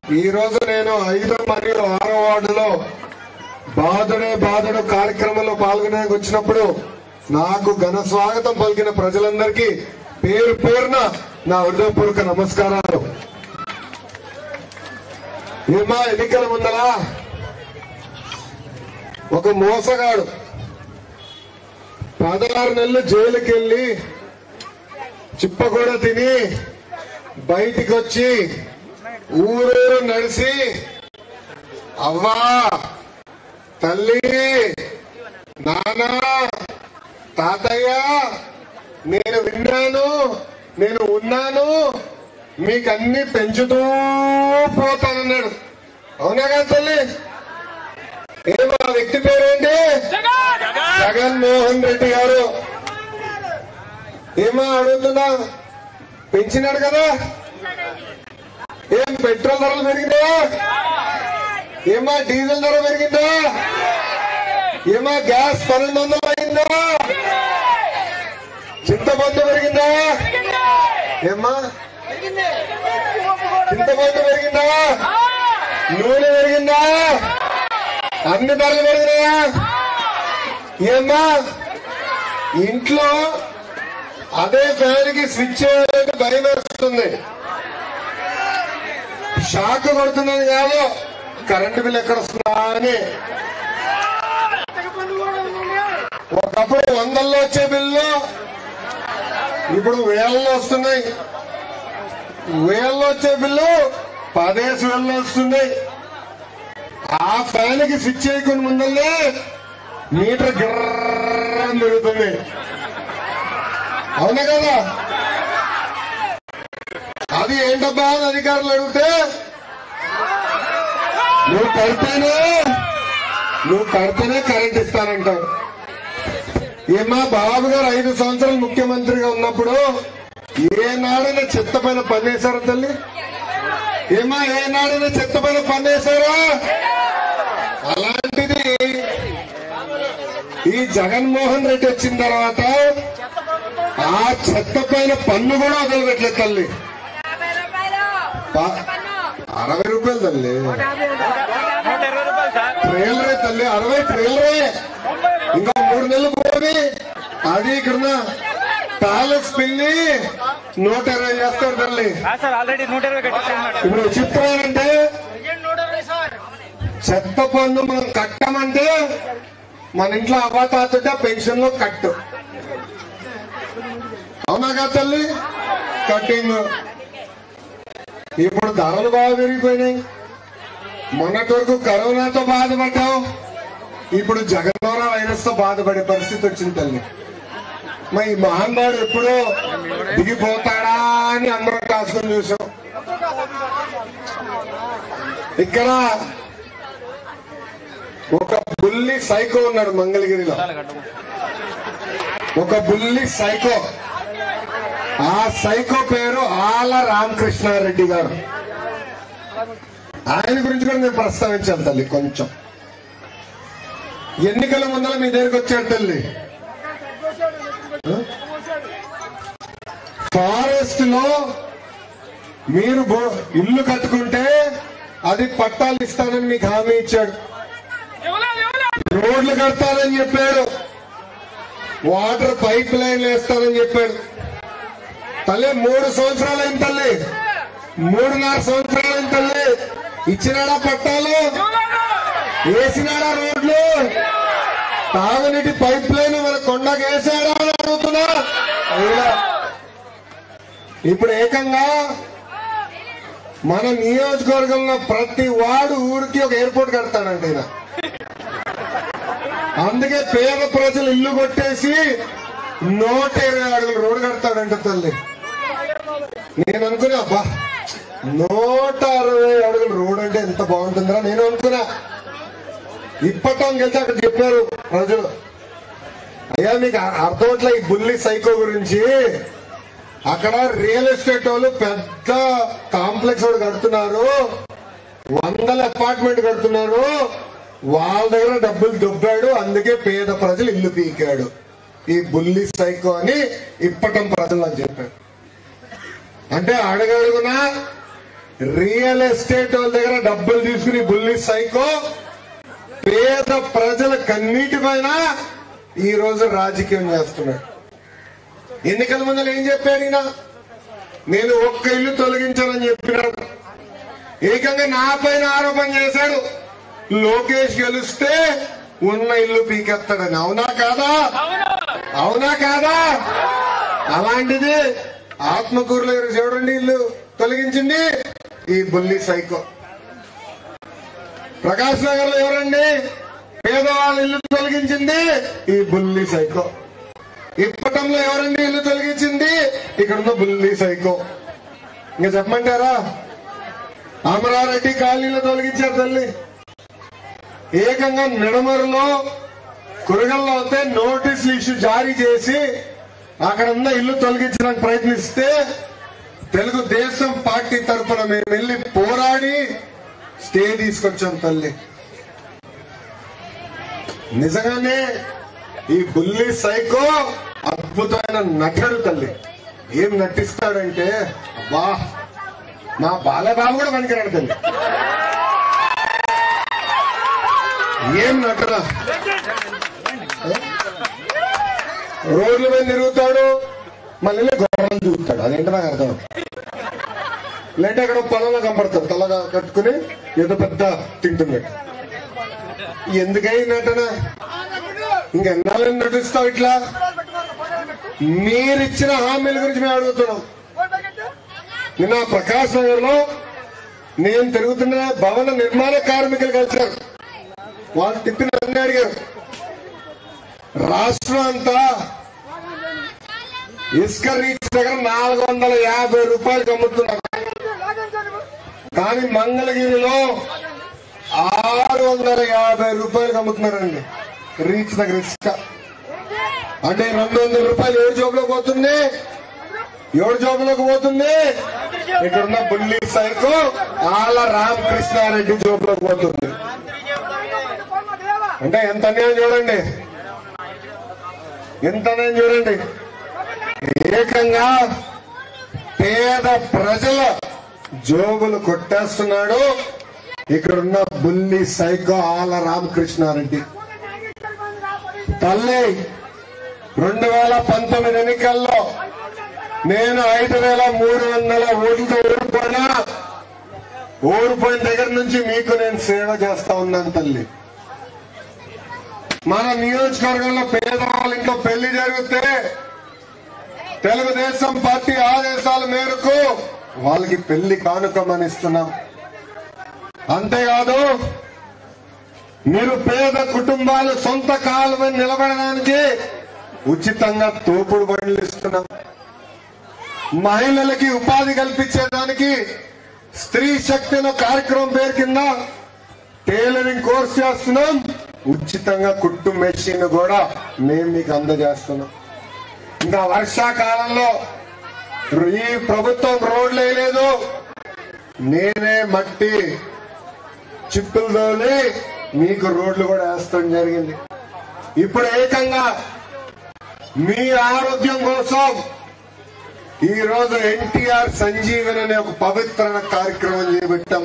ఈ రోజు నేను ఐదు మరియు ఆరో వార్డులో బాధుడే బాధుడు కార్యక్రమంలో పాల్గొనడానికి వచ్చినప్పుడు నాకు ఘన స్వాగతం పలికిన ప్రజలందరికీ పేరు పేరున నా హృదయపూర్వక నమస్కారాలు ఏమా ఎన్నికల ముందలా ఒక మోసగాడు పదహారు నెలలు జైలుకి వెళ్ళి చిప్ప కూడా తిని బయటికి వచ్చి ఊరూరు నడిసి అవ్వా తల్లి నానా తాతయ్య నేను విన్నాను నేను ఉన్నాను మీకు అన్ని పెంచుతూ పోతానన్నాడు అవునా కదా తల్లి ఏమో ఆ వ్యక్తి పేరేంటి జగన్మోహన్ రెడ్డి గారు ఏమో అడుగుతున్నా పెంచినాడు కదా ఏం పెట్రోల్ ధరలు పెరిగిందా ఏమా డీజిల్ ధర పెరిగిందా ఏమా గ్యాస్ పన్నెండు వందలు అయిందా చింతపండు పెరిగిందా ఏమ్మా చింతపండు పెరిగిందా నూనె పెరిగిందా అన్ని ధరలు పెరిగినాయా ఏమ్మా ఇంట్లో అదే ఫ్యాన్ కి స్విచ్ చేయాలంటే భయం వేస్తుంది షాక్ కొడుతున్నది కాదు కరెంటు బిల్ ఎక్కడ వస్తుందా అని ఒకప్పుడు వందల్లో వచ్చే బిల్లు ఇప్పుడు వేలలో వస్తున్నాయి వేలలో వచ్చే బిల్లు పదేసి వేలలో వస్తున్నాయి ఆ ఫ్యాన్ కి స్విచ్ చేయకుండా ముందల్లే మీటర్ గిర్రని తిరుగుతుంది అవునా కదా అది ఏంటబ్బా అని అధికారులు అడిగితే నువ్వు కడితేనే నువ్వు కడితేనే కరెంట్ ఇస్తానంటావు ఏమా బాబు గారు ఐదు సంవత్సరాలు ముఖ్యమంత్రిగా ఉన్నప్పుడు ఏనాడైనా చెత్త పైన పనిచేశారా తల్లి ఏమా ఏనాడైనా చెత్త పైన పనిచేశారా అలాంటిది ఈ జగన్మోహన్ రెడ్డి వచ్చిన తర్వాత ఆ చెత్త పైన పన్ను కూడా వదలబెట్టలేదు తల్లి యాభై రూపాయలు పా- అరవై రూపాయలు తల్లి నూట ఇరవై రూపాయలు సార్ ట్రైలరే తల్లి అరవై ట్రైలరే ఇంకా మూడు నెలలు పోని అది ఇక్కడ ప్యాలెస్ పిల్లి నూట ఇరవై చేస్తారు తల్లి కాదు సార్ ఆల్రెడీ నూట ఇరవై కట్టించారు ఇప్పుడు చిత్రం ఏంటంటే చెత్త పన్ను మనం కట్టమంటే మన ఇంట్లో అవ్వతాతుంటే పెన్షన్ లో కట్టు అవునా కదా తల్లి కట్టింగ్ ఇప్పుడు ధరలు బాగా పెరిగిపోయినాయి మొన్నటి వరకు కరోనాతో బాధపడ్డాం ఇప్పుడు జగన్మోహన్ వైరస్ తో బాధపడే పరిస్థితి వచ్చింది తల్లి మరి ఈ మహానుభావుడు ఎప్పుడో దిగిపోతాడా అని అందరం కాసుకొని చూసాం ఇక్కడ ఒక బుల్లి సైకో ఉన్నాడు మంగళగిరిలో ఒక బుల్లి సైకో ఆ సైకో పేరు ఆల రామకృష్ణారెడ్డి గారు ఆయన గురించి కూడా నేను ప్రస్తావించాను తల్లి కొంచెం ఎన్నికల ముందర మీ దగ్గరికి వచ్చాడు తల్లి ఫారెస్ట్ లో మీరు బో- ఇల్లు కట్టుకుంటే అది పట్టాలు ఇస్తానని మీకు హామీ ఇచ్చాడు రోడ్లు కడతానని చెప్పాడు వాటర్ పైప్ లైన్లు వేస్తానని చెప్పాడు తల్లి మూడు సంవత్సరాలు అయింది తల్లి మూడున్నర సంవత్సరాలు అయింది తల్లి ఇచ్చినాడా పట్టాలు వేసినాడా రోడ్లు తాగునీటి పైప్ లైన్ మన కొండకు వేసాడా అని అడుగుతున్నా అయ్యా. ఇప్పుడు ఏకంగా మన నియోజకవర్గంలో ప్రతి వాడు ఊరికి ఒక ఎయిర్పోర్ట్ కడతాడంట ఈయన అందుకే పేద ప్రజలు ఇల్లు కొట్టేసి నూట ఇరవై అడుగులు రోడ్డు కడతాడంట తల్లి నేను అనుకున్నా అబ్బా నూట అరవై అడుగులు రోడ్ అంటే ఎంత బాగుంటుందిరా నేను అనుకున్నా ఇప్పటం వెళ్తే అక్కడ చెప్పారు ప్రజలు అయ్యా మీకు అర్థమట్లే ఈ బుల్లి సైకో గురించి అక్కడ రియల్ ఎస్టేట్ వాళ్ళు పెద్ద కాంప్లెక్స్ ఒకటి కడుతున్నారు వందల అపార్ట్మెంట్ కడుతున్నారు వాళ్ళ దగ్గర డబ్బులు దొబ్బాడు అందుకే పేద ప్రజలు ఇల్లు పీకాడు ఈ బుల్లి సైకో అని ఇప్పటం ప్రజలు అని చెప్పారు అంటే అడుగడుగునా రియల్ ఎస్టేట్ వాళ్ళ దగ్గర డబ్బులు తీసుకుని బుల్లి సైకో పేద ప్రజల కన్నీటిపైన ఈ రోజు రాజకీయం చేస్తున్నాడు ఎన్నికల ముందర ఏం చెప్పాడు ఈయన నేను ఒక్క ఇల్లు తొలగించానని చెప్పినాడు ఏకంగా నా పైన ఆరోపణ చేశాడు లోకేష్ గెలిస్తే ఉన్న ఇల్లు పీకెత్తాడని అవునా కాదా అవునా కాదా అలాంటిది ఆత్మకూరులో ఈరోజు చూడండి ఇల్లు తొలగించింది ఈ బుల్లి సైకో ప్రకాశ్ నగర్ లో ఎవరండి పేదవాళ్ళ ఇల్లు తొలగించింది ఈ బుల్లి సైకో ఇప్పటంలో ఎవరండి ఇల్లు తొలగించింది ఇక్కడ ఉన్న బుల్లి సైకో ఇంకా చెప్పమంటారా అమరారెడ్డి కాలనీలో తొలగించారు తల్లి ఏకంగా నిడమరులో కురగల్లో అయితే నోటీసులు ఇష్యూ జారీ చేసి అక్కడ ఉన్న ఇల్లు తొలగించడానికి ప్రయత్నిస్తే తెలుగుదేశం పార్టీ తరఫున మేము వెళ్ళి పోరాడి స్టే తీసుకొచ్చాం తల్లి నిజంగానే ఈ బుల్లి సైకో అద్భుతమైన నటుడు తల్లి ఏం నటిస్తాడంటే అబ్బా మా బాలబాబు కూడా పనికిరాడు తల్లి ఏం నటరా రోడ్ల మీద తిరుగుతాడు మళ్ళీ గొర్రెలు చూస్తాడు అదేంటి నాకు అర్థం లేదంటే అక్కడ పొలంలో కనపడతాడు తలగా కట్టుకుని ఏదో పెద్ద తింటున్నాడు ఎందుకై నటన ఇంకెన్నాళ్ళని నటిస్తావు ఇట్లా మీరిచ్చిన హామీల గురించి మేము అడుగుతున్నాం నిన్న ప్రకాశ్ నగర్ లో నేను తిరుగుతున్న భవన నిర్మాణ కార్మికులు కలిశారు వాళ్ళు తిప్పిన అన్ని అడిగారు రాష్ట్రం అంతా ఇసుక రీచ్ దగ్గర నాలుగు వందల యాభై రూపాయలు అమ్ముతున్నారు కానీ మంగళగిరిలో ఆరు వందల యాభై రూపాయలు అమ్ముతున్నారండి రీచ్ దగ్గర ఇసుక అంటే రెండు వందల రూపాయలు ఏడు జోబులోకి పోతుంది ఏడు జోబులోకి పోతుంది ఇక్కడున్న బుల్లి సైకు ఆల రామకృష్ణారెడ్డి జోబులోకి పోతుంది అంటే ఎంత అన్యాయం చూడండి ఎంత అన్యాయం చూడండి ఏకంగా పేద ప్రజల జోబులు కొట్టేస్తున్నాడు ఇక్కడున్న బుల్లి సైకో ఆల రామకృష్ణారెడ్డి తల్లి రెండు వేల పంతొమ్మిది ఎన్నికల్లో నేను ఐదు వేల మూడు వందల ఓట్లతో ఓడిపోయినా ఓడిపోయిన దగ్గర నుంచి మీకు నేను సేవ చేస్తా ఉన్నాను తల్లి మన నియోజకవర్గంలో పేదవాళ్ళ ఇంట్లో పెళ్లి జరిగితే తెలుగుదేశం పార్టీ ఆదేశాల మేరకు వాళ్ళకి పెళ్లి కానుకమని ఇస్తున్నాం అంతేకాదు మీరు పేద కుటుంబాలు సొంత కాలు మీద నిలబడడానికి ఉచితంగా తోపుడు బండ్లు ఇస్తున్నాం మహిళలకి ఉపాధి కల్పించేదానికి స్త్రీ శక్తి అనే కార్యక్రమం పేరు కింద టైలరింగ్ కోర్స్ చేస్తున్నాం ఉచితంగా కుట్టు మెషిన్ కూడా మేము మీకు అందజేస్తున్నాం ఇంకా వర్షాకాలంలో ఈ ప్రభుత్వం రోడ్లు వేయలేదు నేనే మట్టి చిప్పులు తోలి మీకు రోడ్లు కూడా వేస్తాం జరిగింది ఇప్పుడు ఏకంగా మీ ఆరోగ్యం కోసం ఈ రోజు ఎన్టీఆర్ సంజీవన్ అనే ఒక పవిత్ర కార్యక్రమం చేపట్టాం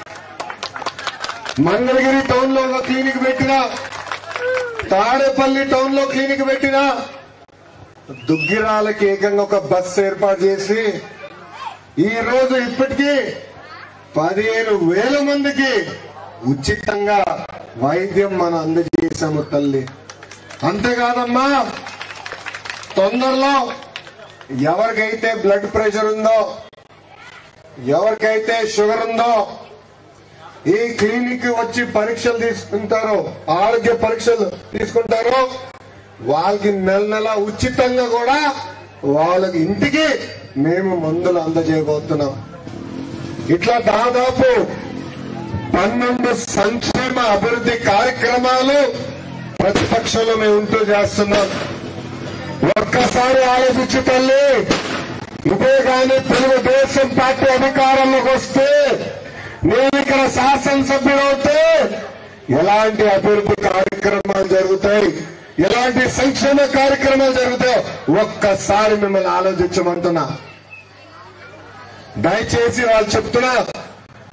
మంగళగిరి టౌన్ లో ఒక క్లినిక్ పెట్టినా తాడేపల్లి టౌన్ లో క్లినిక్ పెట్టినా దుగ్గిరాలకి ఏకంగా ఒక బస్సు ఏర్పాటు చేసి ఈ రోజు ఇప్పటికీ పదిహేను వేల మందికి ఉచితంగా వైద్యం మనం అందజేశాము తల్లి అంతేకాదమ్మా తొందరలో ఎవరికైతే బ్లడ్ ప్రెషర్ ఉందో ఎవరికైతే షుగర్ ఉందో ఈ క్లినిక్ వచ్చి పరీక్షలు తీసుకుంటారో ఆరోగ్య పరీక్షలు తీసుకుంటారో వాళ్ళకి నెల నెల ఉచితంగా కూడా వాళ్ళకి ఇంటికి మేము మందులు అందజేయబోతున్నాం ఇట్లా దాదాపు పన్నెండు సంక్షేమ అభివృద్ధి కార్యక్రమాలు ప్రతిపక్షంలో మేము ఉంటూ చేస్తున్నాం ఒక్కసారి ఆలోచించు తల్లి ఇదే కానీ తెలుగుదేశం పార్టీ అధికారంలోకి వస్తే నేను ఇక్కడ శాసనసభ్యుడు అవుతే ఎలాంటి అభివృద్ధి కార్యక్రమాలు జరుగుతాయి ఎలాంటి సంక్షేమ కార్యక్రమాలు జరుగుతాయో ఒక్కసారి మిమ్మల్ని ఆలోచించమంటున్నా దయచేసి వాళ్ళు చెప్తున్నా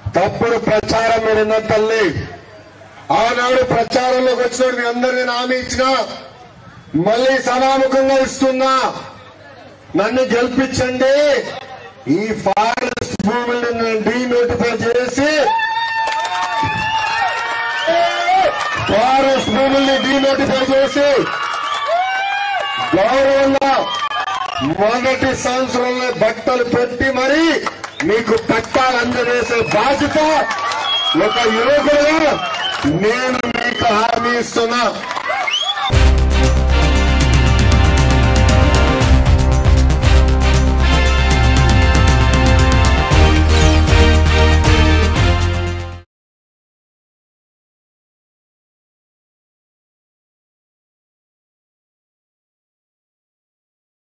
తప్పుడు ప్రచారం మీరు ఉన్న తల్లి ఆనాడు ప్రచారంలోకి వచ్చినప్పుడు మీ అందరినీ నేను హామీ ఇచ్చిన మళ్ళీ సభాముఖంగా ఇస్తున్నా నన్ను గెలిపించండి ఈ ఫారెస్ట్ భూములను డీనోటిఫై చేసి ఫారెస్ట్ భూముల్ని డీనోటిఫై చేసి గౌరవంగా మొదటి సంవత్సరంలో బట్టలు పెట్టి మరి మీకు పట్టాలు అందజేసే బాధ్యత ఒక యువకుడుగా నేను మీకు హామీ ఇస్తున్నా